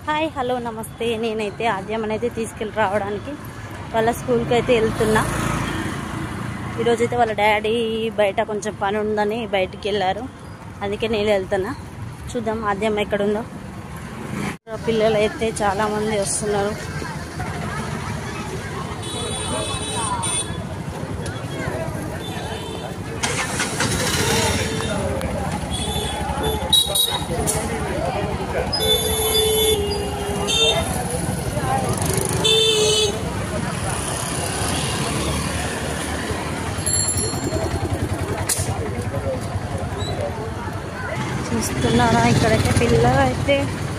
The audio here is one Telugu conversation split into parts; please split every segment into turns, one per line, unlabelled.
హాయ్ హలో నమస్తే నేనైతే ఆద్యమనైతే తీసుకెళ్ళి రావడానికి వాళ్ళ స్కూల్కి అయితే వెళ్తున్నా ఈరోజైతే వాళ్ళ డాడీ బయట కొంచెం పని ఉందని బయటికి వెళ్ళారు అందుకే నేను వెళ్తున్నా చూద్దాం ఆద్యమ్మ ఎక్కడ ఉందో పిల్లలు అయితే చాలామంది వస్తున్నారు చూస్తున్నారా ఇక్కడైతే పిల్లలు అయితే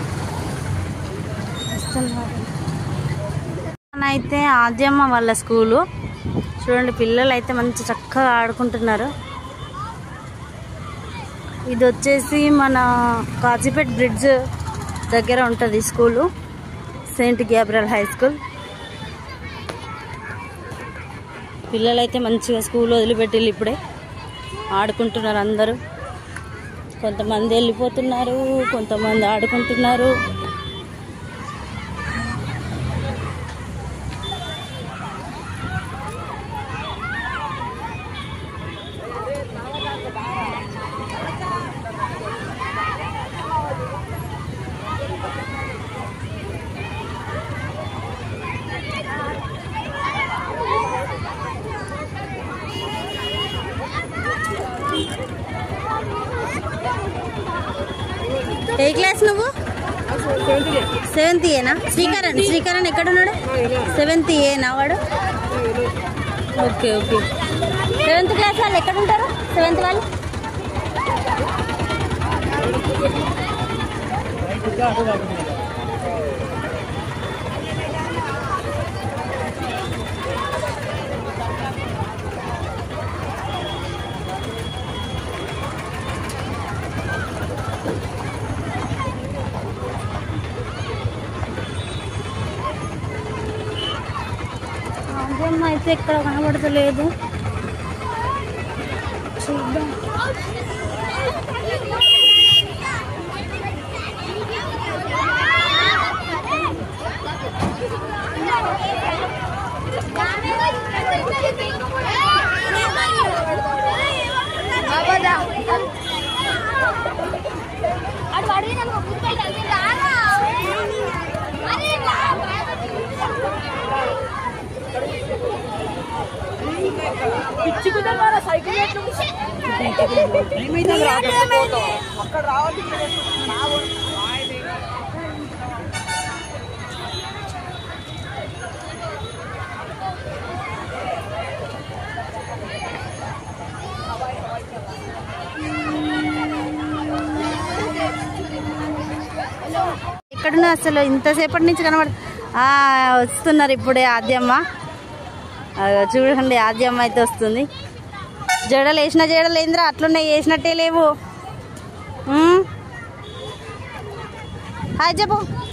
వస్తున్నారు అయితే ఆద్యమ్మ వాళ్ళ స్కూలు చూడండి పిల్లలు అయితే మంచి చక్కగా ఆడుకుంటున్నారు ఇది వచ్చేసి మన కాజీపేట్ బ్రిడ్జ్ దగ్గర ఉంటుంది school Saint Gabriel high school పిల్లలైతే మంచిగా స్కూల్ వదిలిపెట్టి ఇప్పుడే ఆడుకుంటున్నారు అందరూ కొంతమంది వెళ్ళిపోతున్నారు కొంతమంది ఆడుకుంటున్నారు ఏ క్లాస్ నువ్వు సెవెంత్ ఏనా శ్రీకరణ్ శ్రీకరణ్ ఎక్కడున్నాడు సెవెంత్ ఏనా వాడు ఓకే ఓకే సెవెంత్ క్లాస్ వాళ్ళు ఎక్కడ ఉంటారు సెవెంత్ వాళ్ళు అమ్మ అయితే ఇక్కడ కనబడతలేదు చూద్దాం ఎక్కడున్నా అసలు ఇంతసేపటి నుంచి కనబడ ఆ, వస్తున్నారు ఇప్పుడే ఆద్యమ్మ అగో చూడండి ఆద్యమ్మ అయితే వస్తుంది జడలు వేసిన జడలు ఏంద్రా అట్లున్నాయి వేసినట్టే లేవు ఉమ్. హాయ్ చెప్పు